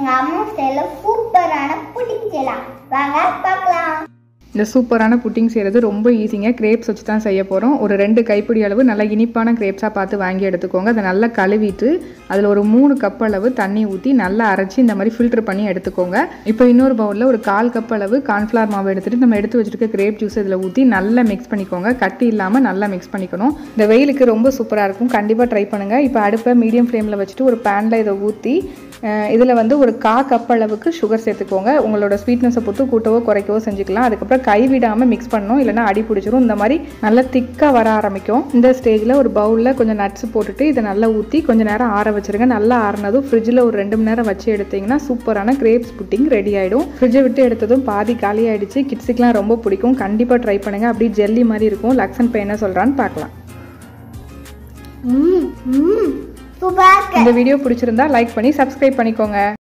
எங்க அம்மா ஸ்டைல சூப்பரான புட்டிங் செய்யலாம் வாங்க பார்க்கலாம் இந்த சூப்பரான புட்டிங் செய்கிறது ரொம்ப ஈஸிங்க கிரேப்ஸ் வச்சு தான் செய்ய போகிறோம் ஒரு ரெண்டு கைப்பிடி அளவு நல்லா இனிப்பான கிரேப்ஸாக பார்த்து வாங்கி எடுத்துக்கோங்க அதை நல்லா கழுவிட்டு அதில் ஒரு மூணு கப் அளவு தண்ணி ஊற்றி நல்லா அரைச்சி இந்த மாதிரி ஃபில்டர் பண்ணி எடுத்துக்கோங்க இப்போ இன்னொரு பவுலில் ஒரு கால் கப் அளவு கார்ன்ஃப்ளவர் மாவு எடுத்துகிட்டு நம்ம எடுத்து வச்சுருக்க கிரேப் ஜூஸ் இதில் ஊற்றி நல்லா மிக்ஸ் பண்ணிக்கோங்க கட்டி இல்லாமல் நல்லா மிக்ஸ் பண்ணிக்கணும் இந்த வெயிலுக்கு ரொம்ப சூப்பராக இருக்கும் கண்டிப்பாக ட்ரை பண்ணுங்கள் இப்போ அடுப்பை மீடியம் ஃப்ளேமில் வச்சுட்டு ஒரு பேனில் இதை ஊற்றி இதில் வந்து ஒரு கா கப் அளவுக்கு சுகர் சேர்த்துக்கோங்க உங்களோட ஸ்வீட்னஸை பொறுத்து கூட்டவோ குறைக்கவோ செஞ்சுக்கலாம் அதுக்கப்புறம் கை விடாமல் மிக்ஸ் பண்ணணும் இல்லைனா அடி பிடிச்சிரும் இந்த மாதிரி நல்லா திக்காக வர ஆரம்பிக்கும் இந்த ஸ்டேஜில் ஒரு பவுலில் கொஞ்சம் நட்ஸ் போட்டுட்டு இதை நல்லா ஊற்றி கொஞ்சம் நேரம் ஆற வச்சிருங்க நல்லா ஆறினதும் ஃப்ரிட்ஜில் ஒரு ரெண்டு மணி நேரம் வச்சு எடுத்தீங்கன்னா சூப்பரான கிரேப்ஸ் புட்டிங் ரெடி ஆகிடும் ஃப்ரிட்ஜை விட்டு எடுத்ததும் பாதி காலி ஆயிடுச்சு கிட்ஸுக்கெலாம் ரொம்ப பிடிக்கும் கண்டிப்பாக ட்ரை பண்ணுங்கள் அப்படியே ஜெல்லி மாதிரி இருக்கும் லக்ஸன் பை என்ன சொல்கிறான்னு பார்க்கலாம் ம் ம் சூப்பரா இருக்கு இந்த வீடியோ பிடிச்சிருந்தா லைக் பண்ணி சப்ஸ்கிரைப் பண்ணிக்கோங்க